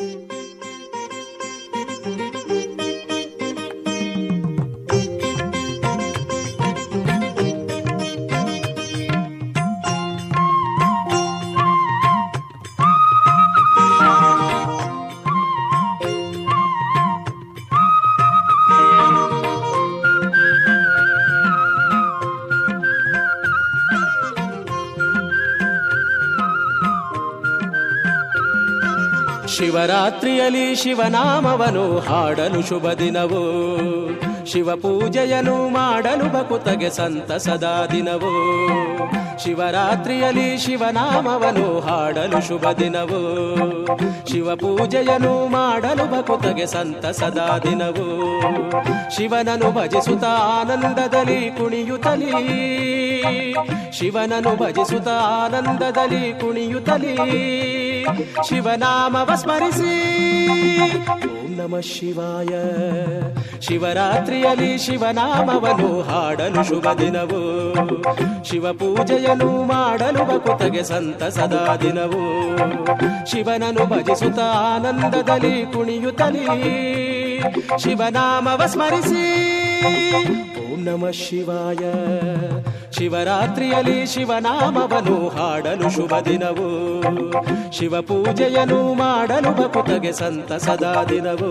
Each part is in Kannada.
ಶಿವರಾತ್ರಿಯಲ್ಲಿ ಶಿವನಾಮವನು ಹಾಡಲು ಶುಭ ದಿನವು ಶಿವ ಪೂಜೆಯನ್ನು ಮಾಡಲು ಬಕುತಗೆ ಸಂತಸದ ದಿನವು ಶಿವರಾತ್ರಿಯಲ್ಲಿ ಶಿವನಾಮವನು ಹಾಡಲು ಶುಭ ದಿನವು ಶಿವ ಪೂಜೆಯನ್ನು ಮಾಡಲು ಬಕುತಗೆ ಸಂತಸದ ದಿನವು ಶಿವನನು ಭಜಿಸುತ್ತ ಆನಂದದಲ್ಲಿ ಕುಣಿಯುತ್ತಲೀ ಶಿವನನು ಭಜಿಸುತ್ತ ಆನಂದದಲ್ಲಿ ಕುಣಿಯುತ್ತಲೀ ಶಿವನಾಮವ ಸ್ಮರಿಸಿ ಓಂ ನಮ ಶಿವಾಯ ಶಿವರಾತ್ರಿಯಲ್ಲಿ ಶಿವನಾಮವನ್ನು ಹಾಡಲು ಶುಭ ದಿನವು ಶಿವ ಪೂಜೆಯನ್ನು ಮಾಡಲು ಬಕುತಗೆ ಸಂತಸದ ದಿನವು ಶಿವನನು ಭಜಿಸುತ್ತ ಆನಂದದಲ್ಲಿ ಕುಣಿಯುತ್ತಲೀ ಶಿವನಾಮವ ಸ್ಮರಿಸಿ ಓಂ ನಮ ಶಿವಾಯ ಶಿವರಾತ್ರಿಯಲ್ಲಿ ಶಿವನಾಮವನ್ನು ಹಾಡಲು ಶುಭ ದಿನವು ಶಿವ ಪೂಜೆಯನ್ನು ಮಾಡಲು ಬಕುತಗೆ ಸಂತಸದ ದಿನವು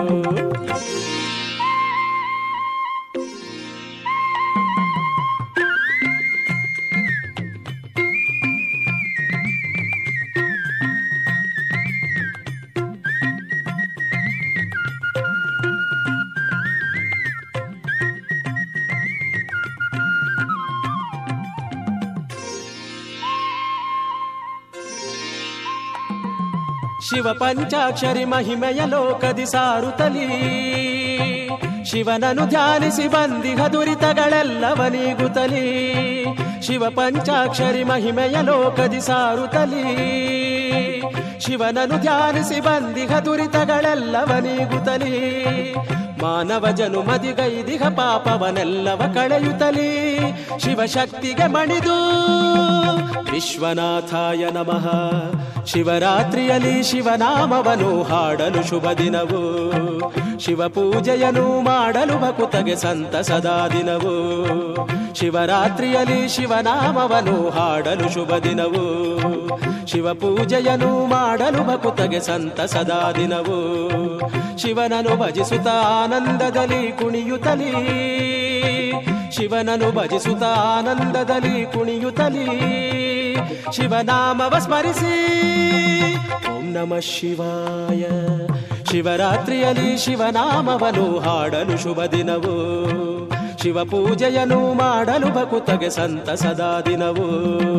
ಶಿವ ಪಂಚಾಕ್ಷರಿ ಮಹಿಮೆಯ ಲೋಕದಿ ಸಾರುತ್ತಲೀ ಶಿವನನು ಧ್ಯಾನಿಸಿ ಬಂದಿಹ ದುರಿತಗಳೆಲ್ಲವ ನೀಗುತ್ತಲೀ ಶಿವ ಪಂಚಾಕ್ಷರಿ ಮಹಿಮೆಯ ಲೋಕದಿ ಸಾರುತ್ತಲೀ ಶಿವನನು ಧ್ಯಾನಿಸಿ ಬಂದಿಹ ದುರಿತಗಳೆಲ್ಲವ ನೀಗುತ್ತಲೀ ಮಾನವ ಜನುಮದಿಗೈದಿಹ ಪಾಪವನೆಲ್ಲವ ಕಳೆಯುತ್ತಲೀ ಶಿವಶಕ್ತಿಗೆ ಮಣಿದು ವಿಶ್ವನಾಥಾಯ ನಮಃ ಶಿವರಾತ್ರಿಯಲ್ಲಿ ಶಿವನಾಮವನು ಹಾಡಲು ಶುಭ ದಿನವು ಶಿವ ಪೂಜೆಯನ್ನು ಮಾಡಲು ಬಕುತಗೆ ಸಂತಸದ ದಿನವು ಶಿವರಾತ್ರಿಯಲ್ಲಿ ಶಿವನಾಮವನು ಹಾಡಲು ಶುಭ ದಿನವು ಶಿವ ಪೂಜೆಯನ್ನು ಮಾಡಲು ಬಕುತಗೆ ಸಂತಸದ ದಿನವು ಶಿವನನು ಭಜಿಸುತ್ತ ಆನಂದದಲ್ಲಿ ಕುಣಿಯುತ್ತಲೀ ಶಿವನನು ಭಜಿಸುತ್ತ ಆನಂದದಲ್ಲಿ ಕುಣಿಯುತ್ತಲೀ ಶಿವನಾಮವ ಸ್ಮರಿಸಿ ಓಂ ನಮ ಶಿವಾಯ ಶಿವರಾತ್ರಿಯಲ್ಲಿ ಶಿವನಾಮವನು ಹಾಡಲು ಶುಭ ದಿನವು ಶಿವ ಪೂಜೆಯನ್ನು ಮಾಡಲು ಬಕುತಗೆ ಸಂತಸದ ದಿನವು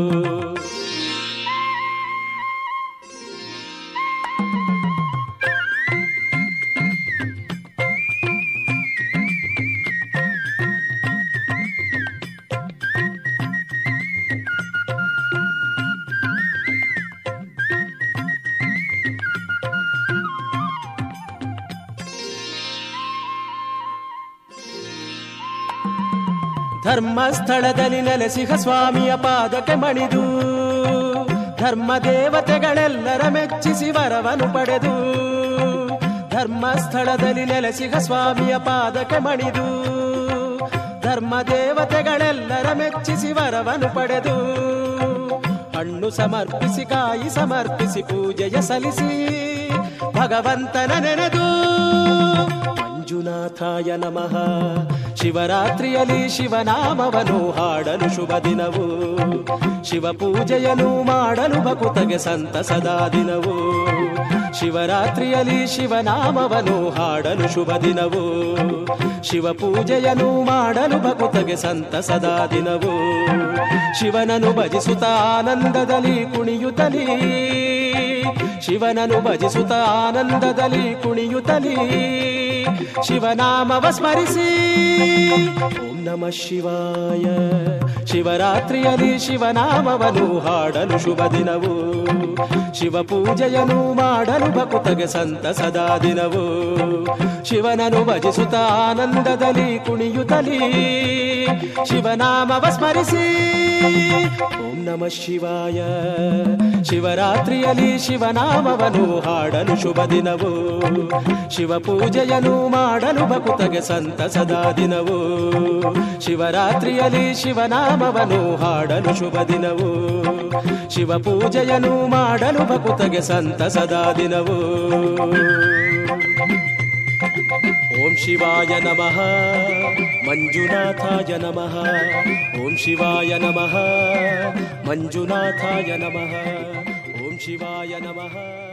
ಧರ್ಮಸ್ಥಳದಲ್ಲಿ ನೆಲೆಸಿಹ ಸ್ವಾಮಿಯ ಪಾದಕ್ಕೆ ಮಣಿದು ಧರ್ಮ ದೇವತೆಗಳೆಲ್ಲರ ಮೆಚ್ಚಿಸಿ ವರವನು ಪಡೆದು ಧರ್ಮಸ್ಥಳದಲ್ಲಿ ನೆಲೆಸಿಹ ಸ್ವಾಮಿಯ ಪಾದಕ್ಕೆ ಮಣಿದು ಧರ್ಮ ದೇವತೆಗಳೆಲ್ಲರ ಮೆಚ್ಚಿಸಿ ವರವನು ಪಡೆದು ಹಣ್ಣು ಸಮರ್ಪಿಸಿ ಕಾಯಿ ಸಮರ್ಪಿಸಿ ಪೂಜೆಯ ಸಲ್ಲಿಸಿ ಭಗವಂತನ ನೆನೆದು ಮಂಜುನಾಥಾಯ ನಮಃ ಶಿವರಾತ್ರಿಯಲ್ಲಿ ಶಿವನಾಮವನು ಹಾಡಲು ಶುಭ ದಿನವು ಶಿವ ಪೂಜೆಯನ್ನು ಮಾಡಲು ಬಕುತಗೆ ಸಂತಸದ ದಿನವು ಶಿವರಾತ್ರಿಯಲ್ಲಿ ಶಿವನಾಮವನು ಹಾಡಲು ಶುಭ ದಿನವು ಶಿವ ಪೂಜೆಯನ್ನು ಮಾಡಲು ಬಕುತಗೆ ಸಂತಸದ ದಿನವು ಶಿವನನು ಭಜಿಸುತ್ತ ಆನಂದದಲ್ಲಿ ಕುಣಿಯುತ್ತಲೀ ಶಿವನನು ಭಜಿಸುತ್ತ ಆನಂದದಲ್ಲಿ ಕುಣಿಯುತ್ತಲೀ ಶಿವನಾಮವ ಸ್ಮರಿಸಿ ಓಂ ನಮ ಶಿವಾಯ ಶಿವರಾತ್ರಿಯಲ್ಲಿ ಶಿವನಾಮವನು ಹಾಡಲು ಶುಭ ದಿನವು ಶಿವ ಪೂಜೆಯನ್ನು ಮಾಡಲು ಬಕುತಗೆ ಸಂತಸದ ದಿನವು ಶಿವನನು ಭಜಿಸುತ್ತ ಆನಂದದಲ್ಲಿ ಕುಣಿಯುತ್ತಲೀ ಶಿವನಾಮವ ಸ್ಮರಿಸಿ ಓಂ ನಮ ಶಿವಾಯ ಶಿವರಾತ್ರಿಯಲ್ಲಿ ಶಿವನಾಮವನು ಹಾಡಲು ಶುಭ ದಿನವು ಶಿವ ಪೂಜೆಯನ್ನು ಮಾಡಲು ಭಕುತಗೆ ಸಂತಸದ ದಿನವು ಶಿವರಾತ್ರಿಯಲ್ಲಿ ಶಿವನಾಮವನು ಹಾಡಲು ಶುಭ ದಿನವು ಶಿವ ಪೂಜೆಯನ್ನು ಮಾಡಲು ಭಕುತಗೆ ಸಂತಸದ ದಿನವು ಓಂ ಶಿವಾಯ ನಮಃ ಮಂಜುನಾಥಾಯ ನಮಃ ಓಂ ಶಿವಾಯ ನಮಃ ಮಂಜುನಾಥಾಯ ನಮಃ ಓಂ ಶಿವಾಯ ನಮಃ